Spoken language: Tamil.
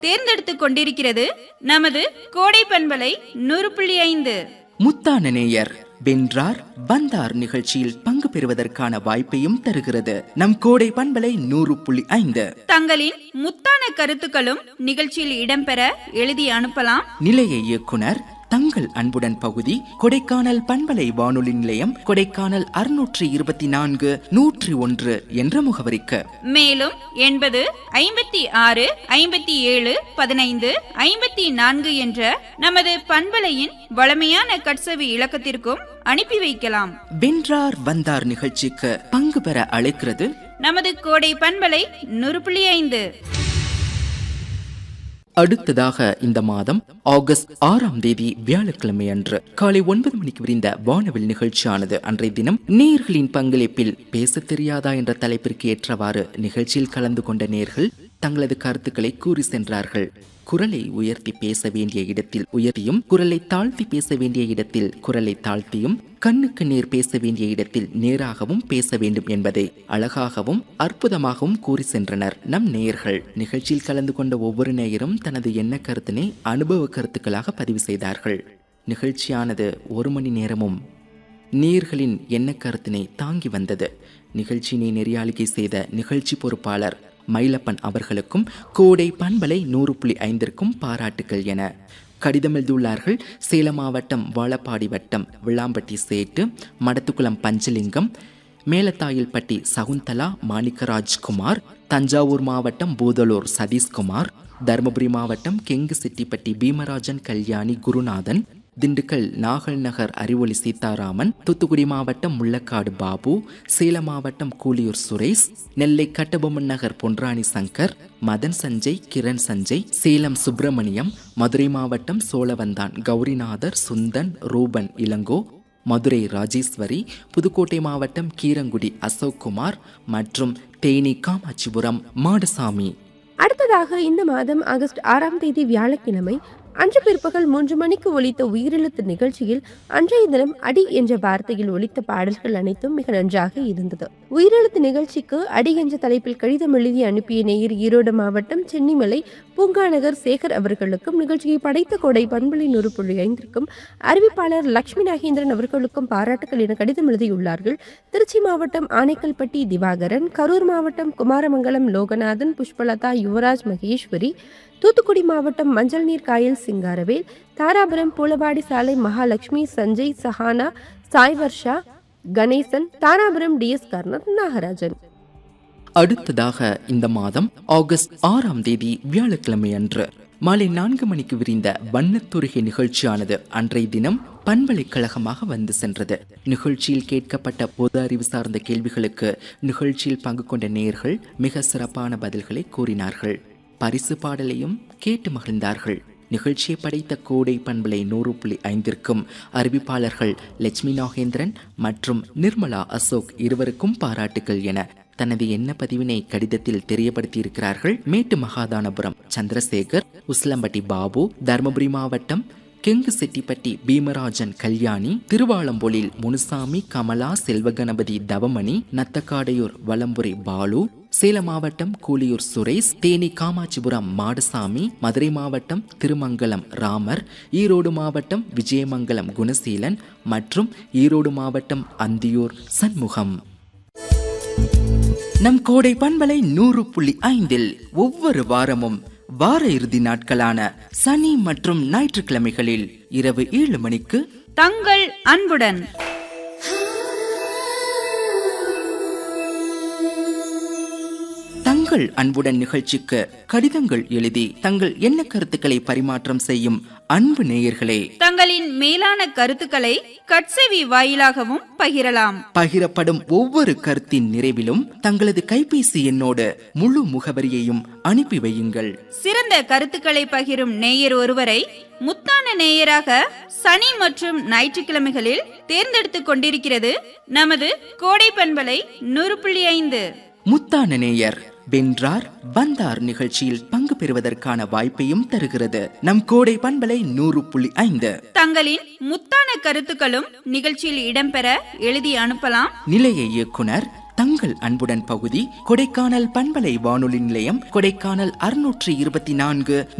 தேர்ந்தெடுத்துக் கொண்டிருக்கிறது நமது கோடை பண்பலை நூறு புள்ளி ஐந்து முத்தான நேயர் வென்றார் வந்தார் நிகழ்ச்சியில் பங்கு பெறுவதற்கான வாய்ப்பையும் தருகிறது நம் கோடை பண்பலை நூறு புள்ளி ஐந்து தங்களின் முத்தான கருத்துக்களும் நிகழ்ச்சியில் இடம்பெற எழுதி அனுப்பலாம் நிலைய இயக்குனர் தங்கள் அன்புடன் பகுதி கொடைக்கானல் பண்பலை வானொலி நிலையம் கொடைக்கானல் அறுநூற்றி இருபத்தி நான்கு நூற்றி ஒன்று என்ற முகவரிக்கு மேலும் எண்பது ஐம்பத்தி ஆறு ஐம்பத்தி ஏழு பதினைந்து ஐம்பத்தி நான்கு என்ற நமது பண்பலையின் வளமையான கட்சவி இலக்கத்திற்கும் அனுப்பி வைக்கலாம் வென்றார் வந்தார் நிகழ்ச்சிக்கு பங்கு பெற அழைக்கிறது நமது கோடை பண்பலை நூறு புள்ளி ஐந்து அடுத்ததாக இந்த மாதம் ஆகஸ்ட் ஆறாம் தேதி வியாழக்கிழமை அன்று காலை ஒன்பது மணிக்கு விரிந்த வானவில் நிகழ்ச்சியானது அன்றைய தினம் நேர்களின் பங்களிப்பில் பேச தெரியாதா என்ற தலைப்பிற்கு ஏற்றவாறு நிகழ்ச்சியில் கலந்து கொண்ட நேர்கள் தங்களது கருத்துக்களை கூறி சென்றார்கள் குரலை உயர்த்தி பேச வேண்டிய இடத்தில் உயர்த்தியும் குரலை தாழ்த்தி பேச வேண்டிய இடத்தில் குரலை தாழ்த்தியும் கண்ணுக்கு நேர் பேச வேண்டிய இடத்தில் நேராகவும் பேச வேண்டும் என்பதை அழகாகவும் அற்புதமாகவும் கூறி சென்றனர் நம் நேயர்கள் நிகழ்ச்சியில் கலந்து கொண்ட ஒவ்வொரு நேயரும் தனது எண்ண கருத்தினை அனுபவ கருத்துக்களாக பதிவு செய்தார்கள் நிகழ்ச்சியானது ஒரு மணி நேரமும் நேர்களின் எண்ண கருத்தினை தாங்கி வந்தது நிகழ்ச்சியினை நெறியாளிகை செய்த நிகழ்ச்சி பொறுப்பாளர் மயிலப்பன் அவர்களுக்கும் கோடை பண்பலை நூறு புள்ளி ஐந்திற்கும் பாராட்டுகள் என கடிதம் எழுதியுள்ளார்கள் சேலம் மாவட்டம் வாழப்பாடி வட்டம் விளாம்பட்டி சேட்டு மடத்துக்குளம் பஞ்சலிங்கம் மேலத்தாயில்பட்டி சகுந்தலா மாணிக்கராஜ்குமார் தஞ்சாவூர் மாவட்டம் பூதலூர் சதீஷ்குமார் தருமபுரி மாவட்டம் கெங்கு செட்டிப்பட்டி பீமராஜன் கல்யாணி குருநாதன் திண்டுக்கல் நாகல் நகர் அறிவொளி சீதாராமன் தூத்துக்குடி மாவட்டம் முள்ளக்காடு பாபு சேலம் மாவட்டம் கூலியூர் சுரேஷ் நெல்லை கட்டபொம்மன் நகர் பொன்ராணி சங்கர் மதன் சஞ்சய் கிரண் சஞ்சய் சேலம் சுப்பிரமணியம் மதுரை மாவட்டம் சோழவந்தான் கௌரிநாதர் சுந்தன் ரூபன் இளங்கோ மதுரை ராஜேஸ்வரி புதுக்கோட்டை மாவட்டம் கீரங்குடி அசோக் குமார் மற்றும் தேனி காமாட்சிபுரம் மாடசாமி அடுத்ததாக இந்த மாதம் ஆகஸ்ட் ஆறாம் தேதி வியாழக்கிழமை அன்று பிற்பகல் மூன்று மணிக்கு ஒலித்த உயிரெழுத்து நிகழ்ச்சியில் அன்றைய தினம் அடி என்ற வார்த்தையில் ஒலித்த பாடல்கள் அனைத்தும் மிக நன்றாக இருந்தது உயிரெழுத்து நிகழ்ச்சிக்கு அடி என்ற தலைப்பில் கடிதம் எழுதி அனுப்பிய நேயர் ஈரோடு மாவட்டம் சென்னிமலை பூங்காநகர் சேகர் அவர்களுக்கும் நிகழ்ச்சியை படைத்த கொடை பண்பலி நூறு புள்ளி ஐந்திற்கும் அறிவிப்பாளர் லட்சுமி நாகேந்திரன் அவர்களுக்கும் பாராட்டுகள் என கடிதம் எழுதியுள்ளார்கள் திருச்சி மாவட்டம் ஆனைக்கல்பட்டி திவாகரன் கரூர் மாவட்டம் குமாரமங்கலம் லோகநாதன் புஷ்பலதா யுவராஜ் மகேஸ்வரி தூத்துக்குடி மாவட்டம் மஞ்சள் நீர் காயல் சிங்காரவேல் தாராபுரம் பூலவாடி சாலை மகாலட்சுமி சஞ்சய் சஹானா சாய் வர்ஷா கணேசன் தாராபுரம் டிஎஸ் கர்ணன் நாகராஜன் அடுத்ததாக இந்த மாதம் ஆகஸ்ட் ஆறாம் தேதி வியாழக்கிழமை அன்று மாலை நான்கு மணிக்கு விரிந்த வண்ணத்துருகை நிகழ்ச்சியானது அன்றைய தினம் பண்பலைக்கழகமாக வந்து சென்றது நிகழ்ச்சியில் கேட்கப்பட்ட பொது அறிவு சார்ந்த கேள்விகளுக்கு நிகழ்ச்சியில் பங்கு கொண்ட நேயர்கள் மிக சிறப்பான பதில்களை கூறினார்கள் பரிசு பாடலையும் கேட்டு மகிழ்ந்தார்கள் நிகழ்ச்சியை படைத்த கோடை பண்பலை நூறு புள்ளி ஐந்திற்கும் அறிவிப்பாளர்கள் லட்சுமி நாகேந்திரன் மற்றும் நிர்மலா அசோக் இருவருக்கும் பாராட்டுகள் என தனது எண்ண பதிவினை கடிதத்தில் தெரியப்படுத்தியிருக்கிறார்கள் மேட்டு மகாதானபுரம் சந்திரசேகர் உஸ்லம்பட்டி பாபு தருமபுரி மாவட்டம் கெங்கு செட்டிப்பட்டி பீமராஜன் கல்யாணி திருவாளம்பொழில் முனுசாமி கமலா செல்வகணபதி தவமணி நத்தக்காடையூர் வலம்புரை பாலு சேலம் மாவட்டம் கூலியூர் சுரேஷ் தேனி காமாட்சிபுரம் மாடசாமி மதுரை மாவட்டம் திருமங்கலம் ராமர் ஈரோடு மாவட்டம் விஜயமங்கலம் குணசீலன் மற்றும் ஈரோடு மாவட்டம் அந்தியூர் சண்முகம் நம் கோடை பண்பலை நூறு புள்ளி ஐந்தில் ஒவ்வொரு வாரமும் வார இறுதி நாட்களான சனி மற்றும் ஞாயிற்றுக்கிழமைகளில் இரவு ஏழு மணிக்கு தங்கள் அன்புடன் தங்கள் அன்புடன் நிகழ்ச்சிக்கு கடிதங்கள் எழுதி தங்கள் எண்ண கருத்துக்களை பரிமாற்றம் செய்யும் அன்பு நேயர்களே தங்களின் மேலான கருத்துக்களை கட்செவி வாயிலாகவும் பகிரலாம் பகிரப்படும் ஒவ்வொரு கருத்தின் நிறைவிலும் தங்களது கைபேசி எண்ணோடு முழு முகவரியையும் அனுப்பி வையுங்கள் சிறந்த கருத்துக்களை பகிரும் நேயர் ஒருவரை முத்தான நேயராக சனி மற்றும் ஞாயிற்றுக்கிழமைகளில் தேர்ந்தெடுத்துக் கொண்டிருக்கிறது நமது கோடை பண்பலை நூறு புள்ளி ஐந்து முத்தான நேயர் வென்றார் வந்தார் நிகழ்ச்சியில் பங்கு பெறுவதற்கான வாய்ப்பையும் தருகிறது நம் கோடை பண்பலை நூறு புள்ளி ஐந்து தங்களின் முத்தான கருத்துக்களும் நிகழ்ச்சியில் இடம்பெற எழுதி அனுப்பலாம் நிலைய இயக்குனர் தங்கள் அன்புடன் பகுதி கொடைக்கானல் பண்பலை வானொலி நிலையம் கொடைக்கானல் அறுநூற்றி இருபத்தி நான்கு